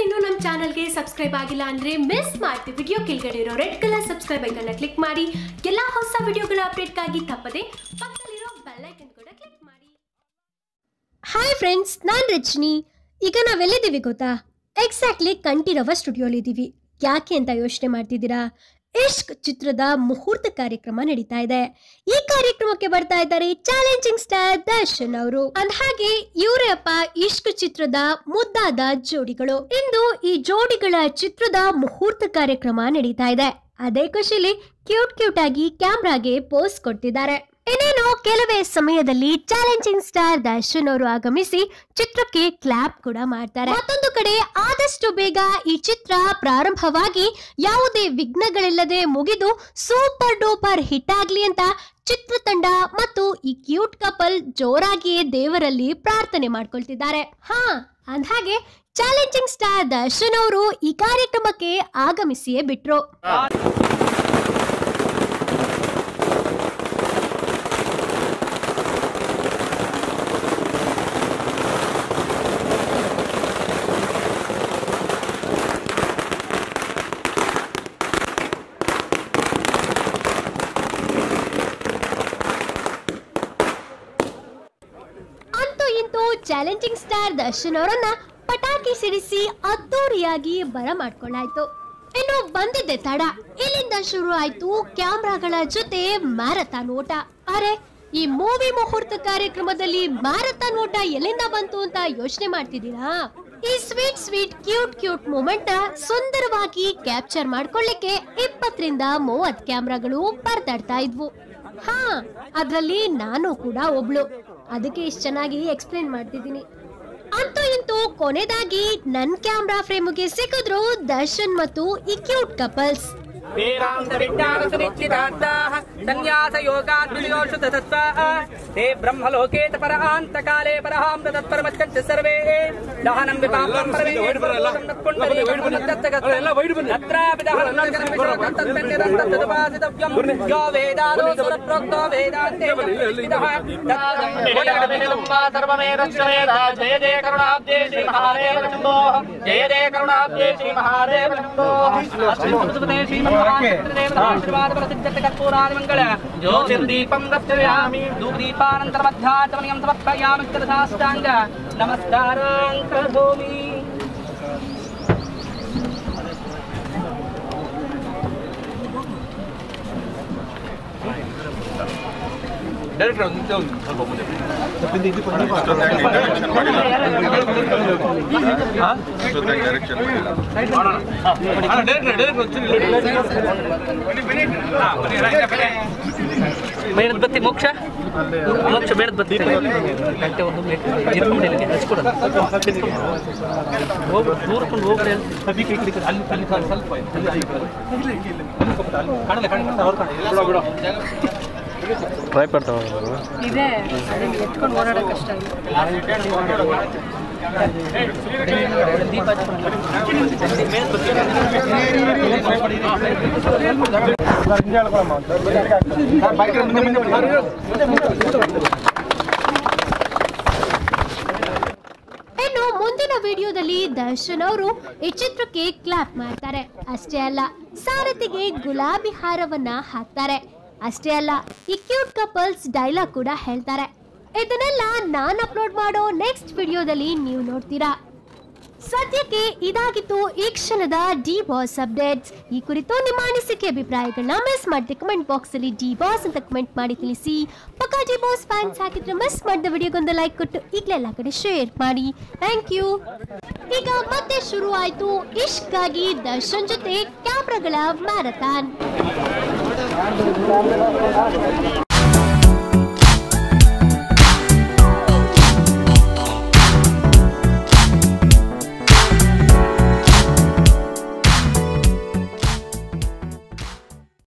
ಇನ್ನೂ ನಮ್ಮ ಚಾನಲ್ಗೆ ಸಬ್ಸ್ಕ್ರೈಬ್ ಆಗಿಲ್ಲ ಅಂದ್ರೆ ಮಿಸ್ ಮಾಡ್ತೀವಿ ವಿಡಿಯೋ ಕೆಳಗಡೆ ಇರೋ ರೆಡ್ ಕಲರ್ ಸಬ್ಸ್ಕ್ರೈಬ್ ಐಕನ್ನ ಕ್ಲಿಕ್ ಮಾಡಿ ಎಲ್ಲ ಹೊಸ ವಿಡಿಯೋಗಳ ಅಪ್ಡೇಟ್ಗಾಗಿ ತಪ್ಪದೆ ಪಕ್ಕದಲ್ಲಿರೋ ಬೆಲ್ ಐಕನ್ ಕೂಡ ಕ್ಲಿಕ್ ಮಾಡಿ ಹಾಯ್ ಫ್ರೆಂಡ್ಸ್ ನಾನು ರಚನಿ ಈಗ ನಾವೆಲ್ಲಿದ್ದೀವಿ ಗೊತ್ತಾ ಎಕ್ಸಾಕ್ಟ್ಲಿ ಕಂಠೀರವ ಸ್ಟುಡಿಯೋಲಿದ್ದೀವಿ ಯಾಕೆ ಅಂತ ಯೋಚನೆ ಮಾಡ್ತಿದ್ದೀರಾ ಇಷ್ಕ್ ಚಿತ್ರದ ಮುಹೂರ್ತ ಕಾರ್ಯಕ್ರಮ ನಡೀತಾ ಇದೆ ಈ ಕಾರ್ಯಕ್ರಮಕ್ಕೆ ಬರ್ತಾ ಇದ್ದಾರೆ ಚಾಲೆಂಜಿಂಗ್ ಸ್ಟಾರ್ ದರ್ಶನ್ ಅವರು ಅಂದ್ಹಾಗೆ ಇವರೇ ಅಪ್ಪ ಇಷ್ಕ್ ಚಿತ್ರದ ಮುದ್ದಾದ ಜೋಡಿಗಳು ಇಂದು ಈ ಜೋಡಿಗಳ ಚಿತ್ರದ ಮುಹೂರ್ತ ಕಾರ್ಯಕ್ರಮ ನಡೀತಾ ಇದೆ ಅದೇ ಖುಷಿಲಿ ಕ್ಯೂಟ್ ಕ್ಯೂಟ್ ಆಗಿ ಕ್ಯಾಮ್ರಾಗೆ ಪೋಸ್ ಕೊಡ್ತಿದ್ದಾರೆ ಇನ್ನೇನು ಕೆಲವೇ ಸಮಯದಲ್ಲಿ ಚಾಲೆಂಜಿಂಗ್ ಸ್ಟಾರ್ ದರ್ಶನ್ ಅವರು ಆಗಮಿಸಿ ಚಿತ್ರಕ್ಕೆ ಕ್ಲಾಪ್ ಕೂಡ ಮಾಡ್ತಾರೆ ಮತ್ತೊಂದು ಕಡೆ ಆದಷ್ಟು ಬೇಗ ಈ ಚಿತ್ರ ಪ್ರಾರಂಭವಾಗಿ ಯಾವುದೇ ವಿಘ್ನಗಳಿಲ್ಲದೆ ಮುಗಿದು ಸೂಪರ್ ಡೂಪರ್ ಹಿಟ್ ಆಗ್ಲಿ ಅಂತ ಚಿತ್ರತಂಡ ಮತ್ತು ಈ ಕ್ಯೂಟ್ ಕಪಲ್ ಜೋರಾಗಿಯೇ ದೇವರಲ್ಲಿ ಪ್ರಾರ್ಥನೆ ಮಾಡ್ಕೊಳ್ತಿದ್ದಾರೆ ಹಾ ಅಂದ್ಹಾಗೆ ಚಾಲೆಂಜಿಂಗ್ ಸ್ಟಾರ್ ದರ್ಶನ್ ಅವರು ಈ ಕಾರ್ಯಕ್ರಮಕ್ಕೆ ಆಗಮಿಸಿಯೇ ಬಿಟ್ರು ಅಂತೂ ಇಂತೂ ಚಾಲೆಂಜಿಂಗ್ ಸ್ಟಾರ್ ದರ್ಶನ್ ಅವರನ್ನ ಪಟಾಕಿ ಸಿಡಿಸಿ ಅದ್ದೂರಿಯಾಗಿ ಬರ ಮಾಡ್ಕೊಳ್ಳಾಯ್ತು ಇನ್ನು ಬಂದಿದ್ದೆ ತಡ ಇಲ್ಲಿಂದ ಶುರು ಆಯ್ತು ಕ್ಯಾಮ್ರಾಗಳ ಜೊತೆ ಮ್ಯಾರಥಾನ್ ಓಟ ಅರೆ ಈ ಮೂವಿ ಮುಹೂರ್ತ ಕಾರ್ಯಕ್ರಮದಲ್ಲಿ ಮ್ಯಾರಥಾನ್ ಓಟ ಎಲ್ಲಿಂದ ಬಂತು ಅಂತ ಯೋಚನೆ ಮಾಡ್ತಿದ್ದೀರಾ ಈ sweet sweet cute cute moment ನ ಸುಂದರವಾಗಿ ಕ್ಯಾಪ್ಚರ್ ಮಾಡ್ಕೊಳ್ಳಿಕ್ಕೆ ಇಪ್ಪತ್ತರಿಂದ ಮೂವತ್ ಕ್ಯಾಮ್ರಾಗಳು ಪರದಾಡ್ತಾ ಇದ್ವು ಹಾ ಅದ್ರಲ್ಲಿ ನಾನು ಕೂಡ ಒಬ್ಳು ಅದಕ್ಕೆ ಇಷ್ಟು ಚೆನ್ನಾಗಿ ಎಕ್ಸ್ಪ್ಲೇನ್ ಮಾಡ್ತಿದ್ದೀನಿ ಅಂತೂ ಇಂತೂ ಕೊನೆದಾಗಿ ನನ್ ಕ್ಯಾಮ್ರಾ ಫ್ರೇಮ್ಗೆ ಸಿಕ್ಕಿದ್ರು ದರ್ಶನ್ ಮತ್ತು ಈ ಕ್ಯೂಟ್ ಕಪಲ್ಸ್ वेदान्त विज्ञानसुनिश्चितार्थाः सन्न्यासयोगाद्विजयोषु तत्त्वाः ते ब्रह्मलोके च परान्तकाले परहां तत्परमच्छन्ति सर्वे दहनं विपापं तत्रापि दहनं तत्तन्निरन्तदुपासितव्यं यो वेदादो सुरप्रोक्तो वेदान्ते जय जय करुणाब्दे श्री महादेव शम्भो जय जय करुणाब्दे श्री महादेव शम्भो अष्टमसुपते श्रीमन्महादेवदेवताशीर्वादप्रसिद्धकर्पूरादिमङ्गल ज्योतिर्दीपं दर्शयामि धूपदीपानन्तरमध्याचमनीयं समर्पयामि तथाष्टाङ्ग नमस्कारान् करोमि ಡೈರೆಕ್ಟರ್ ಒಂದು ಸ್ವಲ್ಪ ಮುಂದೆ ಮೇಣದ ಬತ್ತಿ ಮೋಕ್ಷ ಮೋಕ್ಷ ಮೇಣದ ಬತ್ತಿ ಗಂಟೆ ಒಂದು ಇಟ್ಕೊಂಡು ಹಚ್ಕೊಡೋದು ಹೋಗ್ ದೂರಕೊಂಡು ಹೋಗ್ರಿ ಟ್ರೈ ಮಾಡ್ತಾವ ಇದೆ ಅದನ್ನ ಎತ್ಕೊಂಡು ಓಡಾಡಕ್ ಕಷ್ಟ ದೀಪ ಇನ್ನು ಮುಂದಿನ ವಿಡಿಯೋದಲ್ಲಿ ದರ್ಶನ್ ಅವರು ಈ ಚಿತ್ರಕ್ಕೆ ಕ್ಲಾಪ್ ಮಾಡ್ತಾರೆ ಅಷ್ಟೇ ಅಲ್ಲ ಸಾರಥಿಗೆ ಗುಲಾಬಿ ಹಾರವನ್ನ ಹಾಕ್ತಾರೆ ಅಷ್ಟೇ ಅಲ್ಲ ಈ ಕ್ಯೂಟ್ ಕಪಲ್ಸ್ ಡೈಲಾಗ್ ಕೂಡ ಹೇಳ್ತಾರೆ ಇದನ್ನೆಲ್ಲ ನಾನು ಅಪ್ಲೋಡ್ ಮಾಡೋ ನೆಕ್ಸ್ಟ್ ವಿಡಿಯೋದಲ್ಲಿ ನೀವು ನೋಡ್ತೀರಾ ಸದ್ಯಕ್ಕೆ ಇದಾಗಿತ್ತು ಈ ಕ್ಷಣದ ಡಿ ಬಾಸ್ ಅಪ್ಡೇಟ್ಸ್ ಈ ಕುರಿತು ನಿಮ್ಮ ಅನಿಸಿಕೆ ಅಭಿಪ್ರಾಯಗಳನ್ನ ಮಿಸ್ ಮಾಡದೆ ಕಮೆಂಟ್ ಬಾಕ್ಸ್ ಅಲ್ಲಿ ಡಿ ಬಾಸ್ ಅಂತ ಕಮೆಂಟ್ ಮಾಡಿ ತಿಳಿಸಿ ಪಕ್ಕ ಡಿ ಬಾಸ್ ಫ್ಯಾನ್ಸ್ ಹಾಕಿದ್ರೆ ಮಿಸ್ ಮಾಡಿದ ವಿಡಿಯೋಗೊಂದು ಲೈಕ್ ಕೊಟ್ಟು ಈಗಲೇ ಎಲ್ಲ ಕಡೆ ಶೇರ್ ಮಾಡಿ ಥ್ಯಾಂಕ್ ಯು ಈಗ ಮತ್ತೆ ಶುರು ಆಯ್ತು ಇಷ್ಗಾಗಿ ದರ್ಶನ್ ಜೊತೆ ಕ್ಯಾಮ್ರಾಗಳ ಮ್ಯಾರಥಾನ್